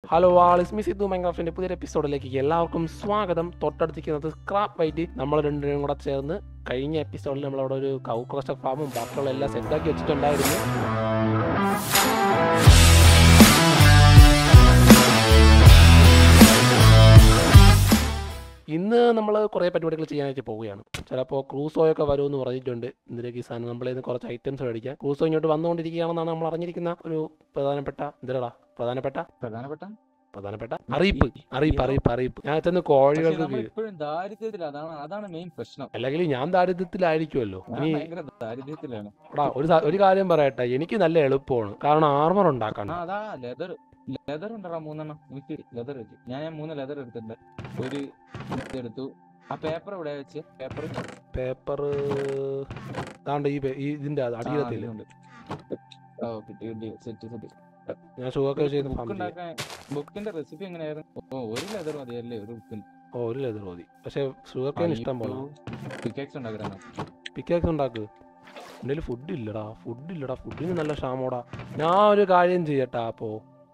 Hello ആളിസ് miss ഇതു മൈൻക്രാഫ്റ്റിന്റെ പുതിയൊരു എപ്പിസോഡിലേക്ക് എല്ലാവർക്കും സ്വാഗതം തൊട്ടടുത്തിരിക്കുന്നത് സ്ക്രാപ്പ് വൈറ്റ് നമ്മൾ രണ്ടുപേരും കൂടെ ചേർന്ന് കഴിഞ്ഞ എപ്പിസോഡിൽ നമ്മളവിടെ ഒരു കൗ ക്രസ്റ്റർ ഫാമും ബാക്കിയുള്ള എല്ലാം സെറ്റാക്കി വെച്ചിട്ടുണ്ടായിരുന്നു ഇന്ന് നമ്മൾ കുറേ പരിപാടികൾ ചെയ്യാനായിട്ട് പോവുകയാണ് ചിലപ്പോൾ ക്രൂസോയൊക്കെ വരുമെന്ന് പറഞ്ഞിട്ടുണ്ട് ഇന്ദിരക്ക് ഈ സാധനം നമ്മളിൽ നിന്ന് കുറച്ച് ഐറ്റംസ് മേടിക്കാം ക്രൂസോ ഇങ്ങോട്ട് വന്നുകൊണ്ടിരിക്കുകയാണെന്നാണ് നമ്മൾ അറിഞ്ഞിരിക്കുന്ന ഒരു പ്രധാനപ്പെട്ട എന്തിനാ പ്രധാനപ്പെട്ട പ്രധാനപ്പെട്ട പ്രധാനപ്പെട്ട അറിയിപ്പ് അറിയിപ്പ് അറിയിപ്പ് അറിയിപ്പ് ഞാൻ ചെന്ന് കോഴികൾക്ക് കീഴ് ഇപ്പോഴും ദാരിദ്ര്യത്തിൽ അതാണ് അതാണ് മെയിൻ പ്രശ്നം അല്ലെങ്കിൽ ഞാൻ ദാരിദ്ര്യത്തിലായിരിക്കുമല്ലോ ഞാൻ ഇനി ഭയങ്കര ദാരിദ്ര്യത്തിലാണ് എടാ ഒരു സ- ഒരു കാര്യം പറയട്ടെ എനിക്ക് നല്ല എളുപ്പമാണ് കാരണം ആർമർ ഉണ്ടാക്കാൻ ആ അതാ ലെതർ ലെതർ ഉണ്ടടാ മൂന്നെണ്ണം എനിക്ക് ലെതർ വെച്ച് ഞാൻ ഞാൻ മൂന്ന് ലെതർ എടുത്തിട്ടുണ്ട് ഒരു എടുത്തു ആ പേപ്പർ ഇവിടെ വെച്ച് പേപ്പർ പേപ്പർ താണ്ട് ഈ പേ- ഈ ഇതിന്റെ അടിയിലത്തില്ല ഓ കിട്ടി കിട്ടി സെറ്റ് സെറ്റ് ഞാൻ ഷുഗർ ചെയ്യുന്ന ബുക്ക് ഫാം ചെയ്യാം ഉണ്ടാക്കാൻ ബുക്കിന്റെ റെസിപ്പി എങ്ങനെയായിരുന്നു ഓ ഒരു ലെതർ മതിയല്ലേ ഒരു ബുക്കിന് ഓ ഒരു ലെതർ മതി പക്ഷെ ഷുഗർ കെയിൻ ഇഷ്ടം പോലെ പിക്കേക്സ് ഉണ്ടാക്കാനാണ് പിക്കേക്സ് ഉണ്ടാക്ക് എൻ്റെ ഫുഡ് ഇല്ലടാ ഫുഡ് ഇല്ലടാ ഫുഡിന് നല്ല ക്ഷാമോടാ ഞാൻ ഒരു കാര്യം ചെയ്യട്ടാ അപ്പോ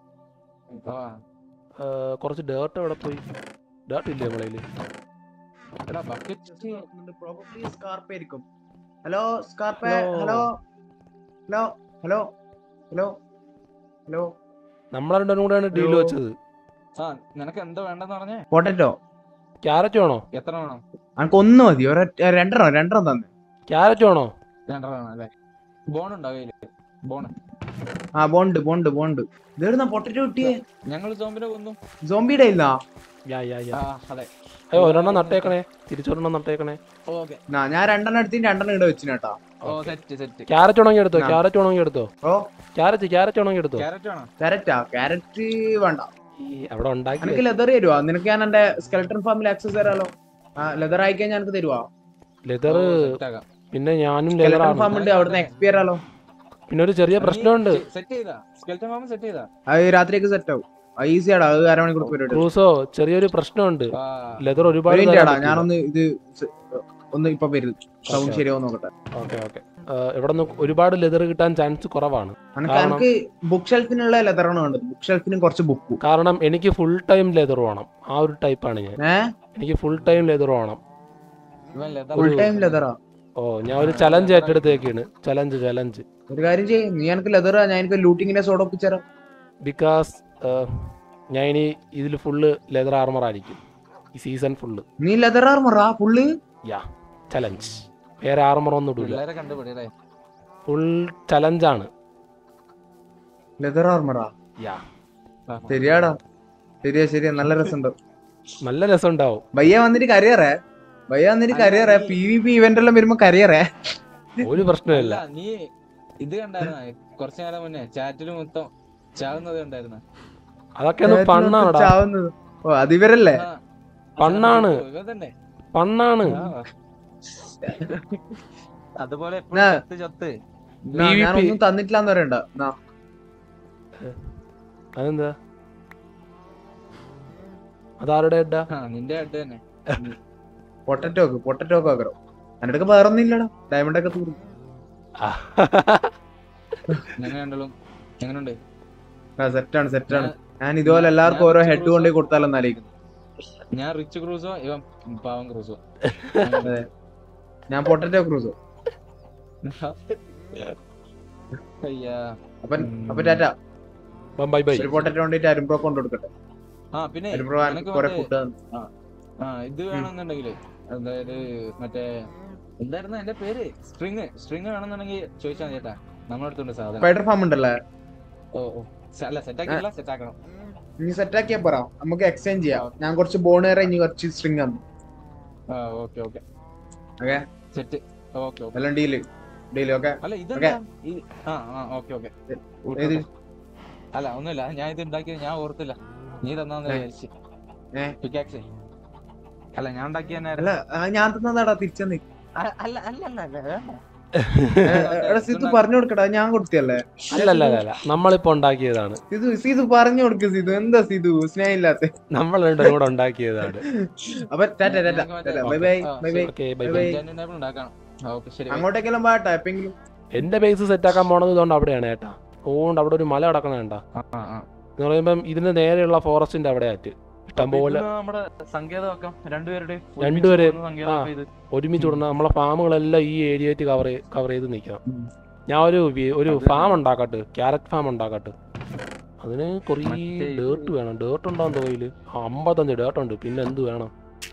ആ ഏർ, കുറച്ച് ഡേർട്ട് എവിടെ പോയി ഡേർട്ട് ഇല്ലേ നമ്മളതിൽ എടാ ബക്കറ്റ് പ്രോബബ്ലി സ്കാർപ്പ് ആയിരിക്കും hello scrap Hello. Hello hello hello hello hello നമ്മളെ രണ്ടും കൂടെയാണ് ഡീൽ Hello. വെച്ചത് ആ നിനക്ക് എന്താ വേണ്ടെന്ന് പറഞ്ഞേ പൊട്ടറ്റോ ക്യാരറ്റ് വേണോ എത്ര വേണം അനക്ക് ഒന്ന് മതി ഒരു രണ്ടെണ്ണം രണ്ടെണ്ണം തന്നെ ക്യാരറ്റ് വേണോ രണ്ടെണ്ണം അല്ലേ ബോൺ ഉണ്ടോ കയ്യില് ബോൺ ആ ബോണ്ട് ബോണ്ട് ബോണ്ട് ഇതെടുന്ന പൊട്ടറ്റോ കിട്ടിയേ ഞങ്ങൾ സോമ്പിനെ കൊന്നു സോംബിയുടെ ഇല്ല യാ യാ യാ ആ അതെ അയ്യോ ഒരെണ്ണം നട്ടേക്കണേ തിരിച്ചൊരെണ്ണം നട്ടേക്കണേ ഓക്കെ ഞാൻ രണ്ടെണ്ണം എടുത്തിട്ട് രണ്ടെണ്ണം ഇവിടെ വെച്ചിന് കേട്ടാ ഓ സെറ്റ് സെറ്റ് ക്യാരറ്റ് വേണമെങ്കിൽ എടുത്തോ ആ. ക്യാരറ്റ് വേണമെങ്കിൽ എടുത്തോ ഓ ക്യാരറ്റ് ക്യാരറ്റ് വേണമെങ്കിൽ എടുത്തോ ക്യാരറ്റ് വേണം ക്യാരറ്റാ ക്യാരറ്റ് വേണ്ട ഈ അവിടെ ഉണ്ടാക്കി എനിക്ക് ലെതർ തരുവാ നിനക്ക് ഞാൻ എന്റെ സ്കെൽട്ടൺ ഫാമിൽ ആക്സസ് തരാലോ ആ ലെതർ അയക്കാൻ എനിക്ക് തരുവാ ലെതർ പിന്നെ ഞാനും സ്കെൽട്ടൺ ലെതറാണ് ഫാം ഉണ്ട് അവിടുന്ന് എക്സ്പയർ ആലോ പിന്നെ ഒരു ചെറിയ പ്രശ്നമുണ്ട് സെറ്റ് ചെയ്താ സ്കെൽറ്റൻ ഫാം സെറ്റ് ചെയ്താ അത് രാത്രിയൊക്കെ സെറ്റ് ആവും ഈസിയാടാ അത് അരമണിക്കൂർ പരിപാടി ക്രൂസോ ചെറിയൊരു പ്രശ്നമുണ്ട് ആ, ലെതർ ഒരുപാട് ഒരു തരാൻ മിനിറ്റാടാ പറ്റില്ല. ഞാനൊന്ന് ഇത് സ- ഒന്ന് ഇപ്പൊ വരും സൗണ്ട് Okay, ശരിയാവും നോക്കട്ടെ ഓക്കെ ഓക്കെ ഇവിടെ നിന്ന് ഒരുപാട് ലെതർ കിട്ടാൻ ചാൻസ് കുറവാണ് എനിക്ക് കാരണം- എനിക്ക് ബുക്ക് ഷെൽഫിനുള്ള ലെതറാണ് വേണ്ടത് ബുക്ക് ഷെൽഫിനും കുറച്ച് ബുക്ക് കാരണം എനിക്ക് ഫുൾ ടൈം ലെതർ വേണം ആ ഒരു ടൈപ്പാണ് ഞാൻ ഏ എനിക്ക് ഫുൾ ടൈം ലെതർ വേണം ഇവൻ leather ഫുൾ ഒരു- ടൈം ലെതറാ ഓ ഞാൻ ഒരു ചലഞ്ച് ഏറ്റെടുത്തേക്കാണ് ചലഞ്ച് ചലഞ്ച് ഒരു കാര്യം ചെയ്യും നീ എനിക്ക് ലെതറാ ഞാൻ എനിക്ക് ലൂട്ടിങ്ങിന്റെ സോഡ് ഒപ്പിച്ചരാം ബിക്കോസ് ഞാൻ ഇനി ഇതിൽ ഫുള്ള് ലെതർ ആർമർ ആയിരിക്കും ഈ സീസൺ ഫുള്ള് നീ ലെതർ ആർമറാ ഫുള്ള് യാ ചലഞ്ച് വേറെ ആർമർ ഒന്നും ഇടില്ല പിള്ളേരെ കണ്ടുപിടിയല്ലേ ഫുൾ ചലഞ്ചാണ് ലെതർ ആർമറാ യാ ശരിയാടാ ശരിയാ ശരിയാ നല്ല രസമുണ്ട് നല്ല രസം ഉണ്ടാവും ഭയ്യ വന്നിട്ട് കരയറേ ഭയ്യ വന്നിട്ട് കരയറേ പി വി പി ഇവന്റ് എല്ലാം വരുമ്പോ കരയറേ ഒരു പ്രശ്നമില്ല അല്ല നീ ഇത് കണ്ടായിരുന്ന കുറച്ചു നേരം മുന്നേ ചാറ്റിൽ മൊത്തം ചാവുന്നത് കണ്ടായിരുന്ന അതൊക്കെ ഒന്ന് പണ്ണാടാ ചാവുന്നത് ഓ അത് ഇവരല്ലേ പണ്ണാണ്. ഇവൻ തന്നെ പണ്ണാണ് ആ. അതുപോലെ എപ്പോഴും ഞാ- ചത്ത് ചത്ത് നാ, PvP. ഞാനൊന്നും തന്നിട്ടില്ലാന്ന് പറയണ്ട നാ, അതെന്താ അതാരുടെ ഇടാ ആ, നിന്റെ ഹെഡ് തന്നെ പൊട്ടറ്റോക്ക് പൊട്ടറ്റോക്ക് ആക്കറോ എന്റെ അടുക്ക വേറൊന്നും ഇല്ലടാ ഡയമണ്ട് ഒക്കെ തീർന്നു ഞങ്ങൾ രണ്ടും എങ്ങനെയുണ്ട് ആ സെറ്റാണ് സെറ്റാണ് ഞാൻ ഇതുപോലെ എല്ലാവർക്കും ഓരോ ഹെഡ് കൊണ്ടേ കൊടുത്താലെന്ന് ആലോചിക്കുന്നു ഞാൻ റിച്ച് ക്രൂസോ ഇവൻ പാവം ക്രൂസോ അതെ ഞാൻ പൊട്ടറ്റോ ക്രൂസോ അയ്യാ അപ്പൻ ഉം. അപ്പൊ ടാറ്റ ബൈ ബൈ ഒരു പൊട്ടറ്റോ കൊണ്ടിട്ട് അരുമ്പ്രോ കൊണ്ട് കൊടുക്കട്ടെ ആ പിന്നെ അരുമ്പ്രോ നിനക്ക് കുറെ മറ്റേ- ഫുഡ് ആ ഇത് വേണമെന്നുണ്ടെങ്കില് അതായത് മറ്റേ എന്തായിരുന്നു എന്റെ പേര് സ്ട്രിങ് സ്ട്രിങ് വേണമെന്നുണ്ടെങ്കിൽ ചോദിച്ചാൽ ചേട്ടാ നമ്മളെടുത്തുണ്ട് സാധനം സ്പൈഡർ ഫാം ഉണ്ടല്ലേ ഓ ഓ സ- അല്ല സെറ്റ് ആക്കിയില്ല സെറ്റ് ആക്കണം നീ സെറ്റ് ആക്കിയാ പറ നമുക്ക് എക്സ്ചേഞ്ച് ചെയ്യാം ഞാൻ കുറച്ച് ബോണേറെ ഇനി കുറച്ച് സ്ട്രിങ് തന്നു ആ okay okay Okay. Set okay okay എല്ലാം ഡീല് ഡീല് ഓക്കെ അല്ല ഇതെന്താ ഈ- ആ ആ ഓക്കെ ഓക്കെ ഏത്? അല്ല ഒന്നുമില്ല ഞാൻ ഇത് ഉണ്ടാക്കിയത് ഞാൻ ഓർത്തില്ല നീ തന്നാന്ന് ഏ. വിചാരിച്ച് ഏ. പിക്കാക്സേ അല്ല ഞാൻ ഉണ്ടാക്കി തന്നെ അല്ല ആ, ഞാൻ തന്നതാടാ തിരിച്ചെന്ന് അല്ല അല്ല അല്ല അല്ല വേണ്ട. എടാ സിതു പറഞ്ഞു കൊടുക്കടാ ഞാൻ കൊടുത്തല്ലേ അല്ലല്ല അല്ല നമ്മളിപ്പോ ഉണ്ടാക്കിയതാണ് സിതു സിതു പറഞ്ഞു കൊടുക്ക് സിതു എന്താ സിതു സ്നേഹമില്ലാത്ത നമ്മൾ രണ്ടും കൂടെ ഉണ്ടാക്കിയതാണ് അപ്പൊ ടാറ്റ ടാറ്റ ഞങ്ങൾക്ക് ബൈ ബൈ ആ, bye bye okay bye bye. Bye Engine enable ഉണ്ടാക്കണം ആ, ഓക്കെ ശരി bye. അങ്ങോട്ടേക്കെല്ലാം പാട്ടാ എപ്പെങ്കിലും എന്റെ ബേസ് സെറ്റ് ആക്കാൻ പോണത് ഇതുകൊണ്ട് അവിടെയാണ് ഏട്ടാ ഓണ്ട് അവിടെ ഒരു മല കിടക്കണ കണ്ടാ ആ, ആ, ആ. എന്ന് പറയുമ്പം ഇതിന് നേരെയുള്ള ഫോറസ്റ്റിന്റെ അവിടെ ആയിട്ട് ഇഷ്ടം പോലെ ഇത് നമ്മുടെ സങ്കേതമാക്കാം രണ്ടുപേരുടെ രണ്ടുപേരെ- സങ്കേതം ഇത് ഒരുമിച്ച് വിടുന്ന നമ്മളെ ഫാമുകളെല്ലാം ഈ ഏരിയ ആയിട്ട് കവർ കവർ ചെയ്ത് നിൽക്കണം ഉം. ഞാൻ ഒരു വി- ഒരു അത് ഫാം ഉണ്ടാക്കട്ടെ ക്യാരറ്റ് ഫാം ഉണ്ടാക്കട്ടെ അതിന് കുറേ മറ്റേ ഇത് ഡേർട്ട് വേണം ഡേർട്ട് ഉണ്ടാവും തോയില് അമ്പത്തഞ്ച് ഡേർട്ട് ഉണ്ട് പിന്നെ എന്ത് വേണം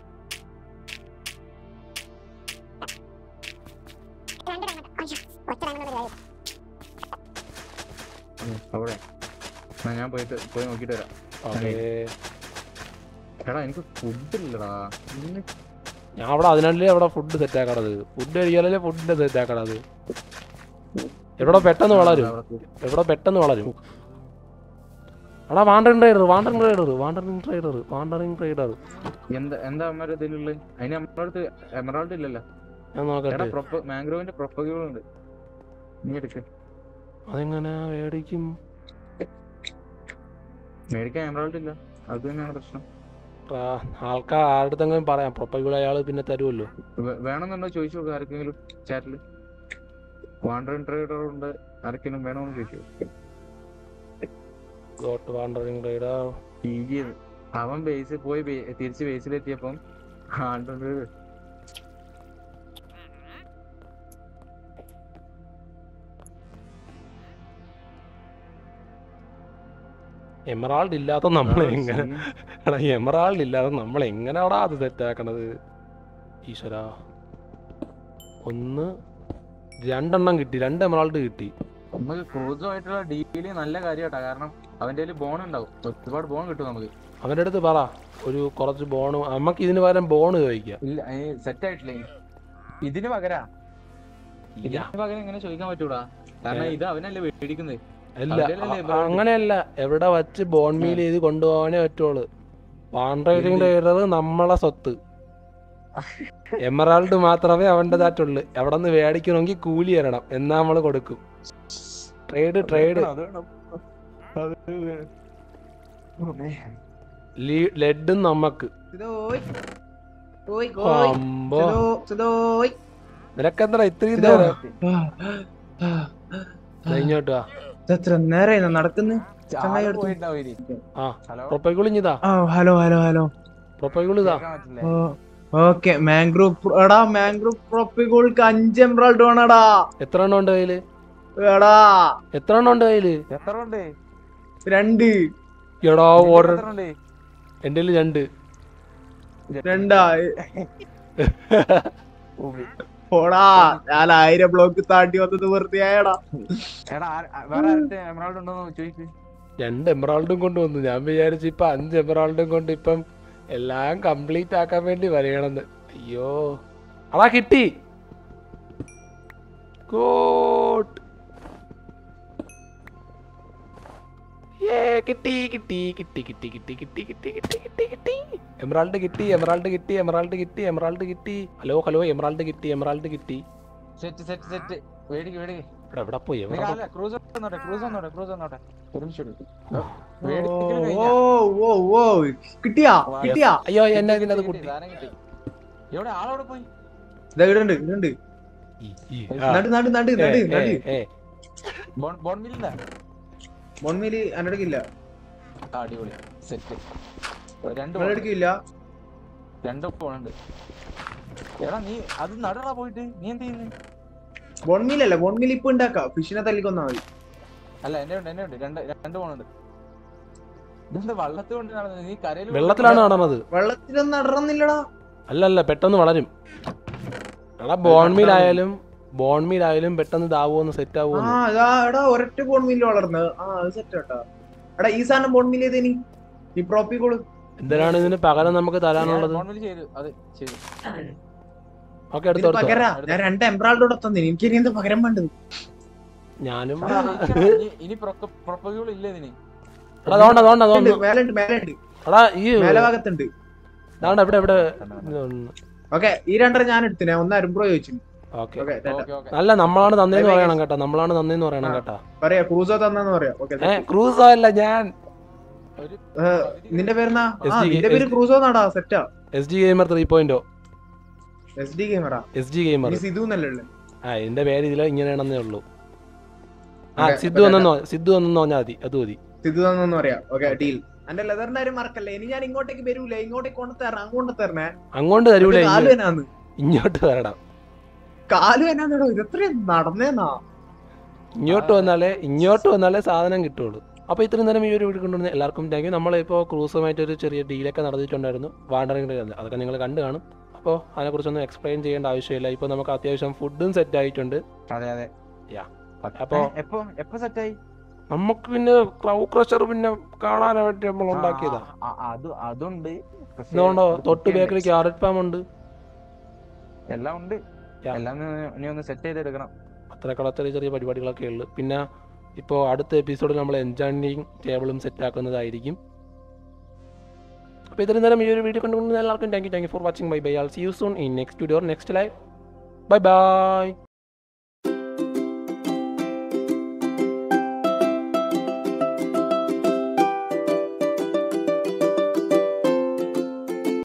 ഉം, അവിടെ എന്നാ ഞാൻ പോയിട്ട് പോയി നോക്കിട്ട് വരാം ഓക്കേ എടാ എനിക്ക് ഫുഡ് ഇല്ലടാ ഇന്ന് ഞാൻ അവിടെ അതിനല്ലേ അവിടെ ഫുഡ് സെറ്റ് ആക്കണത് ഫുഡ് കഴിക്കാനല്ലേ ഫുഡിന്റെ സെറ്റ് ആക്കണത് എവിടെ പെട്ടെന്ന് വളരും അവിടെ എവിടെ പെട്ടെന്ന് വളരും എടാ wandering trader wandering trader wandering trader wandering trader എന്താ എന്താ അമ്മയുടെ ഇതിലുള്ളത് അതിന് നമ്മുടെ അടുത്ത് എമറാൾഡ് ഇല്ലല്ലോ ഞാൻ എടാ നോക്കട്ടെ പ്രൊപ്പ മാംഗ്രോവിന്റെ പ്രൊപ്പകളുണ്ട് നീ എടുക്ക് അതെങ്ങനെ മേടിക്കും മേടിക്കാൻ എമറാൾഡ് ഇല്ല അത് തന്നെയാണ് പ്രശ്നം ആ, ആൾക്കാർ ആരുടെങ്കിലും പറയാം പ്രൊപ്പൈബിൾ അയാൾ പിന്നെ തരുമല്ലോ വേ- വേണമെന്നുണ്ടോ ചോദിച്ചു നോക്കുക ആർക്കെങ്കിലും ചാറ്റിൽ വാണ്ടറിങ് ട്രേഡർ ഉണ്ട് ആർക്കെങ്കിലും വേണമെന്ന് ചോദിച്ചു ഗോട്ട് വാണ്ടറിങ് ട്രൈഡർ ഈജി അവൻ ബേസിൽ പോയി ബേ- തിരിച്ച് ബേസിലെത്തിയപ്പം ആണ്ടത് എമറാൾഡ് ഇല്ലാത്ത നമ്മൾ എങ്ങനെ എടാ എമറാൾഡ് ഇല്ലാതെ നമ്മൾ എങ്ങനെയാടാ അത് സെറ്റാക്കണത് ഈശ്വര ഒന്ന് രണ്ടെണ്ണം കിട്ടി രണ്ട് എമറാൾഡ് കിട്ടി നമുക്ക് ക്രൂസുമായിട്ടുള്ള ഡീല് നല്ല കാര്യമാട്ടാ കാരണം അവന്റെ കയ്യിൽ ബോൺ ഉണ്ടാവും ഒരുപാട് ബോൺ കിട്ടും നമുക്ക് അവൻ്റെ അടുത്ത് പറ ഒരു കുറച്ച് ബോണ് നമുക്ക് ഇതിന് പകരം ബോണ് ചോദിക്കാം ഇല്ല സെറ്റ് ആയിട്ടില്ല ഇതിന് പകരാ ഇല്ല. ഇതിന് പകരം എങ്ങനെ ചോദിക്കാൻ പറ്റൂടാ കാരണം ഇത് അവനല്ലേ മേടിക്കുന്നത് അല്ല അവരല്ലേ അ- emerald? അങ്ങനെയല്ല എവിടെ വച്ച് ബോൺ മീൽ ചെയ്ത് കൊണ്ടുപോകാനേ പറ്റുള്ളൂ വാണ്ടറിങ് ട്രേഡർ നമ്മളെ സ്വത്ത് എമറാൾഡ് മാത്രമേ അവൻ്റെതായിട്ടുള്ളൂ എവിടെ നിന്ന് മേടിക്കണമെങ്കിൽ കൂലി തരണം എന്നാ നമ്മൾ കൊടുക്കും ട്രേഡ് ട്രേഡ് ലെഡും നമുക്ക് സിതോയ്. ഓയ്, ഓയ്. അമ്പോ സിതോ, സിതോയ്. നിനക്കെന്താ ഇത്രയും ഇതോ. നേരം ആ, ആ, ആ. ഇങ്ങോട്ട് വാ ഇതെത്ര നേരായി നടക്കുന്നു ചങ്ങായി അടുത്ത്. ആ ഹലോ പ്രൊപ്പൈക്കുളിഞ്ഞിതാ ആ ഹലോ ഹലോ ഹലോ പ്രൊപ്പൈക്കുളിതാ ഓക്കെ മാംഗ്രൂവ് എടാ മാംഗ്രൂവ് പ്രോപ്പികൾക്ക് അഞ്ച് എംബ്രാൾഡ് വേണടാ എത്ര എണ്ണം ഉണ്ട് കയ്യില് എടാ എത്ര എണ്ണം ഉണ്ട് കയ്യില് എത്ര ഉണ്ട് രണ്ട് എടാ ഓർഡർ എത്ര ഉണ്ട് എന്റെ കയ്യില് രണ്ട് രണ്ടാ പോടാ ഞാൻ ആയിരം ബ്ലോക്ക് താണ്ടി വന്നത് വെറുതെ ആയടാ എടാ ആ- ആ- വേറെ ആരുടെ എമറാൾഡ് ഉണ്ടോന്ന് ചോദിക്ക് രണ്ട് എമറാൾഡും കൊണ്ട് വന്നു ഞാൻ വിചാരിച്ചു ഇപ്പൊ അഞ്ച് എമറാൾഡും കൊണ്ട് ഇപ്പം എല്ലാം കംപ്ലീറ്റ് ആക്കാൻ വേണ്ടി വരയണെന്ന് അയ്യോ അതാ കിട്ടി ഗോട്ട് ഏ കിട്ടി കിട്ടി കിട്ടി കിട്ടി കിട്ടി കിട്ടി കിട്ടി കിട്ടി കിട്ടി കിട്ടി എമറാൾഡ് കിട്ടി എമറാൾഡ് കിട്ടി എമറാൾഡ് കിട്ടി എമറാൾഡ് കിട്ടി ഹലോ ഹലോ എമറാൾഡ് കിട്ടി എമറാൾഡ് കിട്ടി സെറ്റ് സെറ്റ് സെറ്റ് വേടിക്ക് വേടിക്ക് എടാ എവിടെ പോയി എവിടെ പോയി? അല്ല ക്രൂസ് വന്നോട്ടെ ക്രൂസ് വന്നോട്ടെ ക്രൂസ് വന്നോട്ടെ ഒരുമിച്ച് എടുക്ക്. ഓ വേടിക്കല് കഴിഞ്ഞാ? ഓ ഓ കിട്ടിയാ കിട്ടിയാ അയ്യോ എന്നെ കിട്ടി, ഇതിനകത്ത് കിട്ടി, കുട്ടി സാധനം കിട്ടി. എവിടെ ആളവിടെ പോയി ഇതാ ഇടുണ്ട് ഇടുണ്ട് ഈ, ഈ, ആ. നട് നട് നട് ഏ, നട് ഏ, നട് ഏ. ബോൺ ബോൺ മില്ലിന്റെ മൊൺമേലി അനടക്കില്ല അടിപൊളി സെറ്റ് രണ്ട് നിങ്ങൾ എടുക്കില്ല രണ്ട് പോണുണ്ട് എടാ നീ അത് നടടാ പോയിട്ട് നീ എന്ത് ചെയ്യുന്നു ബോൺമീലല്ല ബോൺമീൽ ഇപ്പൊ ഉണ്ടാക്കാം ഫിഷിനെ തല്ലിക്കൊന്നാ മതി അല്ല എന്നെ ഉണ്ട് എന്നെ ഉണ്ട് രണ്ട് രണ്ട് പോണുണ്ട് ഇതെന്താ വള്ളത്തിൽ കൊണ്ട് നടന്നത് നീ കരയിൽ വെള്ളത്തിലാണ് നടന്നത് വെള്ളത്തിലൊന്നും നടന്നില്ലടാ അല്ല അല്ല പെട്ടെന്ന് വളരും എടാ ബോൺമീലായാലും ബോൺമീലായാലും പെട്ടെന്ന് ഇതാവുമെന്ന് സെറ്റ് ആ ആവുമെന്ന് ഇതാ എടാ ഒരൊറ്റ ബോൺമീല് വളർന്നത് ആ അത് സെറ്റ് കേട്ടാ എടാ ഈ സാധനം ബോൺമീൽ ചെയ്തേനി ഈ പ്രോപ്പിക്കോള് എന്തിനാണ് ഇതിന് പകരം നമുക്ക് തരാനുള്ളത് ബോൺ മില്ല് ചെയ്തു അത് ചെയ്തു ഓക്കെ ഇതിന് എടുത്തോ എടുത്തോ പകരാ ഞാൻ രണ്ട് എംബ്രാൾഡ് തന്നെ എനിക്ക് ഇനി എന്താ പകരം വേണ്ടത് ഞാനും എടാ, ഇനി- ഇനി പ്രൊപ്പഗ്യൂൾ ഇല്ല ഇതിന് എടാ തോണ്ട തോണ്ട ഉണ്ട്, തോണ്ട മേലുണ്ട് മേലുണ്ട് എടാ ഈ മേലെ ഭാഗത്തുണ്ട് ദാണ്ട ഇവിടെ ഇവിടെ ഓക്കെ ഈ രണ്ടര ഞാൻ എടുത്തു ഞാൻ ഒന്ന് അരുമ്പ്രോ ചോദിച്ചു ഓക്കെ ഓക്കെ ഓക്കെ ഓക്കെ അല്ല നമ്മളാണ് തന്നേന്ന് പറയണം കേട്ടോ നമ്മളാണ് തന്നേന്ന് പറയണം ആ. കേട്ടാ പറയാ ക്രൂസോ തന്നെന്ന് പറയാം ഓക്കെ ഏ ക്രൂസോ അല്ല ഞാൻ ഒരു നിന്റെ പേരെന്നാ ആ SDK നിന്റെ പേര് ക്രൂസോ നാടാ സെറ്റാ എസ് ജി ഗെയിമർ ത്രീ പോയിന്റോ എസ് ഡി ഗെയിമറാ എസ് ജി ഗെയിമർ നീ സിധു എന്നല്ലേ ഉള്ളെ? ആ എന്റെ പേര് ഇതിൽ ഇങ്ങനെയാണെന്നേ ഉള്ളൂ ആ Okay, സിദ്ധു okay, വന്നെന്നോ സിദ്ധു വന്നെന്ന് പറഞ്ഞാൽ മതി അത് മതി സിദ്ധു തന്നെന്ന് പറയാം ഓക്കെ ഡീൽ എന്റെ ലെതറിന്റെ കാര്യം മറക്കല്ലേ ഇനി ഞാൻ ഇങ്ങോട്ടേക്ക് വരൂല ഇങ്ങോട്ടേക്ക് കൊണ്ടു തരണം അങ്ങോട്ട് തരണേ അങ്ങോട്ട് തരൂല കാലു ഇങ്ങ് എന്നാന്ന് ഇങ്ങോട്ട് വരണം കാലു എന്നാന്നോ ഇതെത്രയും നടന്നേന്നാ ഇങ്ങോട്ട് വന്നാലേ ഇങ്ങോട്ട് വന്നാലേ സാധനം കിട്ടുള്ളൂ അപ്പോൾ ഇത്രയും നേരം ഈ ഒരു വീഡിയോ കൊണ്ടുവന്ന എല്ലാവർക്കും താങ്ക് യു നമ്മളിപ്പോൾ ക്രൂസുമായിട്ട് ഒരു ചെറിയ ഡീലൊക്കെ നടത്തിയിട്ടുണ്ടായിരുന്നു വാണ്ടറിംഗ് അതൊക്കെ നിങ്ങൾ കണ്ടു കാണും അപ്പോൾ അതിനെക്കുറിച്ചൊന്നും എക്സ്പ്ലെയിൻ ചെയ്യേണ്ട ആവശ്യമില്ല ഇപ്പോൾ നമുക്ക് അത്യാവശ്യം ഫുഡും സെറ്റ് ആയിട്ടുണ്ട് അതെ അതെ Yeah. അപ്പൊ അപ്പൊ- എപ്പോ എപ്പോ സെറ്റായി നമുക്ക് പിന്നെ ക്രൗ ക്രഷർ പിന്നെ കാണാനായിട്ട് നമ്മൾ ഉണ്ടാക്കിയതാ അത് അതുണ്ട് പക്ഷേ ഇതുകൊണ്ടോ ഒരു തൊട്ട് കുട്ടിയുണ്ട്. ബേക്കറി ക്യാരറ്റ് ഫാം ഉണ്ട് എല്ലാം ഉണ്ട് Yeah. എല്ലാം ഒന്ന് ഇനി ഒന്ന് സെറ്റ് ചെയ്തെടുക്കണം അത്രയൊക്കെയുള്ള ചെറിയ ചെറിയ പരിപാടികളൊക്കെ ഉള്ളു പിന്നെ ഇപ്പോൾ അടുത്ത എപ്പിസോഡിൽ നമ്മൾ എൻജോയിങ് ടേബിളും സെറ്റ് ആക്കുന്നതായിരിക്കും അപ്പോൾ ഇത്രയും നേരം ഈ ഒരു വീഡിയോ കണ്ടുകൊണ്ട് എല്ലാവർക്കും thank you thank you for watching bye bye all see you soon in next video next live bye by